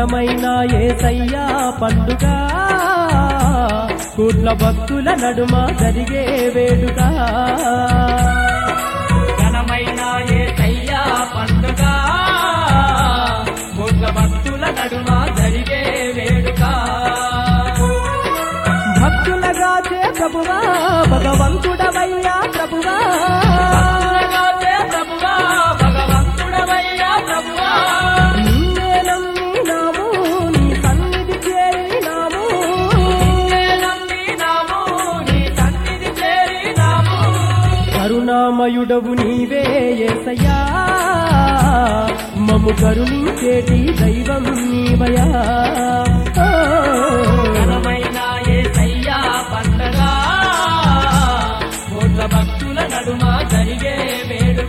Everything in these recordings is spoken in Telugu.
ఘనమైన ఏసయ్యా పండుగ కోట్ల భక్తుల నడుమ జరిగే వేడుక ఘనమైన ఏసయ్యా పండుగ కోట్ల భక్తుల నడుమ జరిగే వేడుక భక్తులగా చే ప్రభువా భగవంతుడవయ్యా ప్రభువా భక్తులగాచే ప్రభువా, భగవంతుడవయ్యా ప్రభువా. నిన్నే నమ్మినాము నీ సన్నిధి చేరినాము నిన్నే నమ్మినాము, నీ సన్నిధి చేరినాము. కరుణామయుడవు నీవే ఏసయ్యా మము కరుణించేటి దైవం నీవయా ఓ. ఘనమైన ఏసయ్యా పండగ కోట్ల భక్తుల నడుమ జరిగే వేడుక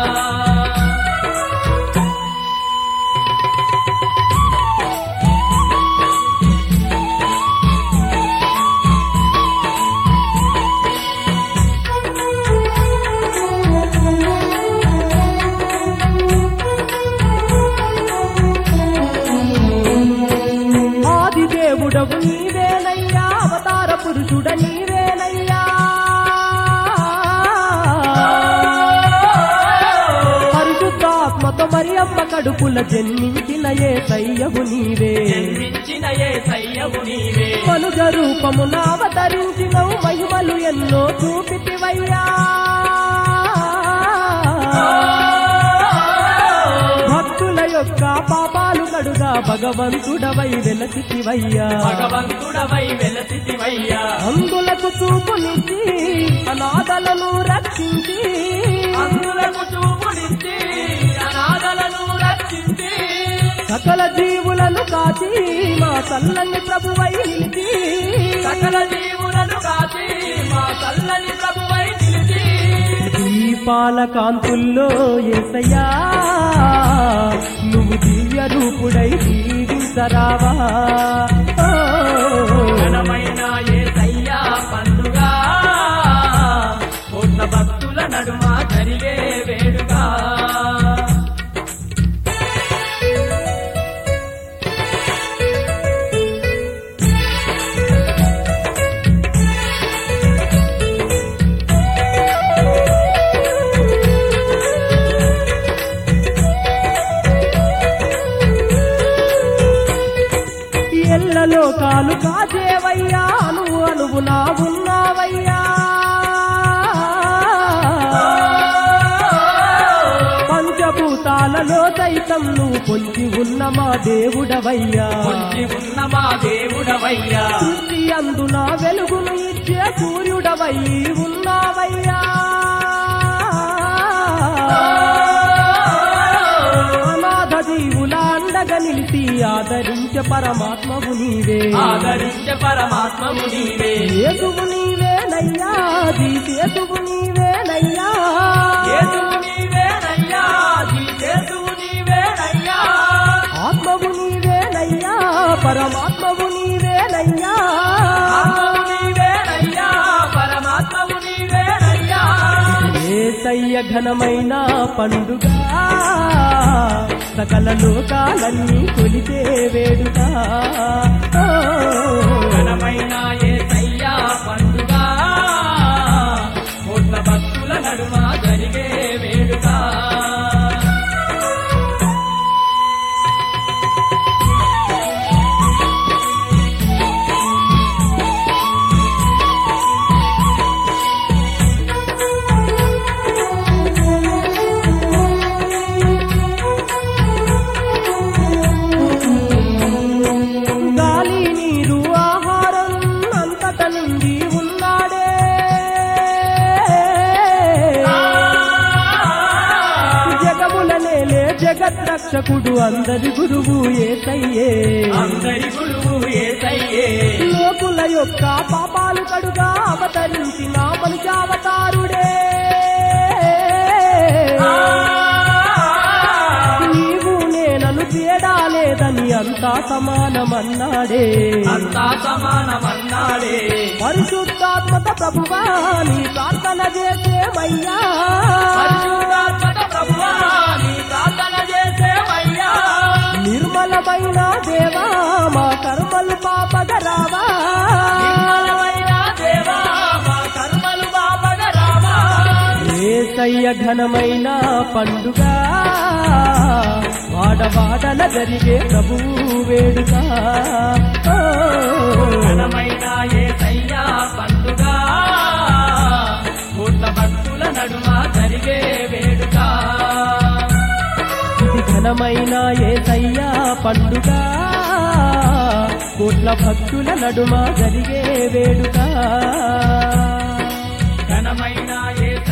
ఆది దేవుడవు నీవేనయ్యా అవతార పురుషుడ నీవేనయ్యా పరిశుద్ధాత్మతో మరి అమ్మ కడుపుల జన్మించిన ఏ సయ్యవు నీవే జన్మించిన ఏసయ్యవు నీవే మనుజ రూపమున అవతరించినవు మహిమలు ఎన్నో చూపితివయ్యా భక్తుల యొక్క పాపాలు కడుగా భగవంతుడవై వెలసితివయ్యా భగవంతుడవై వెలసివయ్యా అందులకు చూపునిచ్చి అనాథలను రక్షించి అందులకు చూపునిచ్చి అనాథలను రక్షించి సకల జీవులను కాచి మా చల్లని ప్రభువై నిలిచి సకల జీవులను కాచి మా చల్లని ప్రభువై నిలిచి దీపాల కాంతుల్లో ఏసయ్యా నువ్వు దివ్య రూపుడై జీవించరావా ఓ. ఘనమైన ఏసయ్యా పండుగ కోట్ల భక్తుల నడుమ జరిగే వేడుక ఎల్లలో కాలు కాచేవయ్యా నువ్వు అనువు నా ఉన్నావయ్యా పంచభూతాలలో సైతం నువ్వు పొంచి ఉన్న మా దేవుడవయ్యా పొంచి ఉన్న మా దేవుడవయ్యా సృష్టి అందున వెలుగును ఇచ్చే సూర్యుడవై ఉన్నావయ్యా అనాథ జీవుల అండగా నిలిచి ఆదరించే పరమాత్మవు నీవే ఆదరించే పరమాత్మము నీవే యేసువు నీవేనయ్యా జీసేసువు నీవేనయ్యా యేసువు నీవేనయ్యా జీసేసువు నీవేనయ్యా ఆత్మవు నీవేనయ్యా పరమాత్మవు నీవేనయ్యా ఆత్మవు నీవేనయ్యా పరమాత్మవు నీవేనయ్యా ఏసయ్య ఘనమైన పండుగ సకల లోకాలన్నీ కొలితే వేడుక ఓ. ఘనమైన యేసయ్యా పండుగ కోట్ల భక్తుల నడుమ జరిగే వేడుక గాలి నీరు ఆహారం అంతట నిండి ఉన్నాడే జగముల నేలే జగత్ రక్షకుడు అందరి గురువు ఏసయ్యే అందరి గురువు ఏసయ్యే లోకుల యొక్క పాపాలు కడుగా అవతరించిన మనుషావతారుడే నీవు నేనను తేడా లేదని అంతా సమానమన్నాడే అంతా సమానమన్నాడే పరిశుద్ధాత్మక ప్రభువా నీ ప్రార్థన చేసేమయ్యా పరిశుద్ధాత్మక ప్రభువా నీ ప్రార్థన చేసేవయ్యా నిర్మలమైన దేవ ఘనమైన పండుగ వాడవాడల జరిగే ప్రభువు వేడుక ఓ, ఘనమైన ఏసయ్యా పండుగ కోట్ల భక్తుల నడుమ జరిగే వేడుక ఇది ఘనమైన ఏసయ్యా పండుగ కోట్ల భక్తుల నడుమ జరిగే వేడుక ఘనమైన ఏసయ్యా